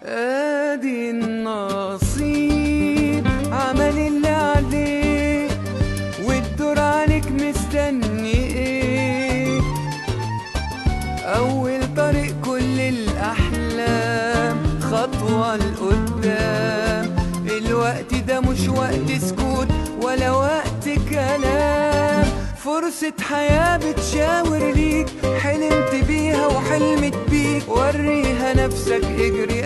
ادي النصيب عمل اللي عليه والدور عليك مستني ايه اول طريق كل الاحلام خطوة لقدام الوقت ده مش وقت سكوت ولا وقت كلام فرصة حياة بتشاور ليك حلمت بيها وحلمت بيك وريها نفسك اجري